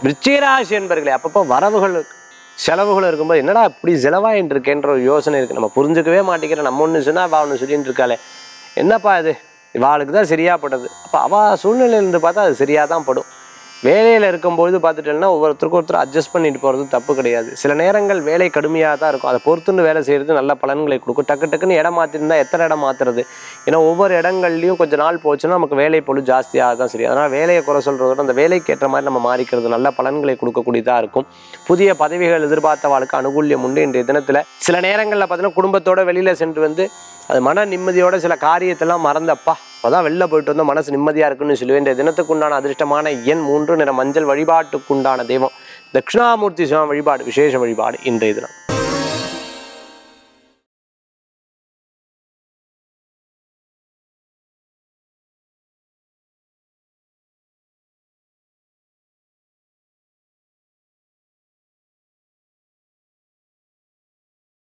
விருச்சிகராசி என்பர்களே அப்பப்போ வரவுகள் செலவுகள் இருக்கும்போது என்னடா இப்படி செலவாயின்னு இருக்கேன்ற ஒரு யோசனை இருக்குது நம்ம புரிஞ்சுக்கவே மாட்டேங்கிறோம் நம்ம ஒன்று சொன்னால் அவள் ஒன்று சொல்லிட்டு இருக்காளே என்னப்பா இது இவாளுக்கு தான் சரியாக படுது அப்போ அவள் சூழ்நிலையிலேருந்து பார்த்தா அது சரியாக தான் படும் வேலையில் இருக்கும்பொழுது பார்த்துட்டேன்னா ஒவ்வொருத்தருக்கும் ஒருத்தர் அட்ஜஸ்ட் பண்ணிட்டு போகிறது தப்பு கிடையாது சில நேரங்கள் வேலை கடுமையாக தான் இருக்கும் அதை பொறுத்துன்னு வேலை செய்கிறது நல்ல பலன்களை கொடுக்கும் டக்கு டக்குன்னு இடம் மாற்றிருந்தா எத்தனை இடம் மாற்றுறது ஏன்னா ஒவ்வொரு இடங்கள்லையும் கொஞ்சம் நாள் போச்சுன்னா நமக்கு வேலை பொழு ஜாஸ்தியாக தான் சரி அதனால் வேலையை குறை சொல்கிறத விட அந்த வேலைக்கு ஏற்ற மாதிரி நம்ம மாறிக்கிறது நல்ல பலன்களை கொடுக்கக்கூடியதாக இருக்கும் புதிய பதவிகள் எதிர்பார்த்தவாளுக்கு அனுகூல்யம் உண்டு இன்றைய தினத்தில் சில நேரங்களில் பார்த்தீங்கன்னா குடும்பத்தோட வெளியில் சென்று வந்து அது மன நிம்மதியோட சில காரியத்தெல்லாம் மறந்தப்பா அப்பதான் வெளில போயிட்டு வந்தால் மனசு நிம்மதியாக இருக்குன்னு சொல்லுவேன் இந்த தினத்துக்குண்டான அதிர்ஷ்டமான எண் மூன்று நிற மஞ்சள் வழிபாட்டுக்குண்டான தெய்வம் தட்சிணாமூர்த்தி சிவன் வழிபாடு விசேஷ வழிபாடு இன்றைய தினம்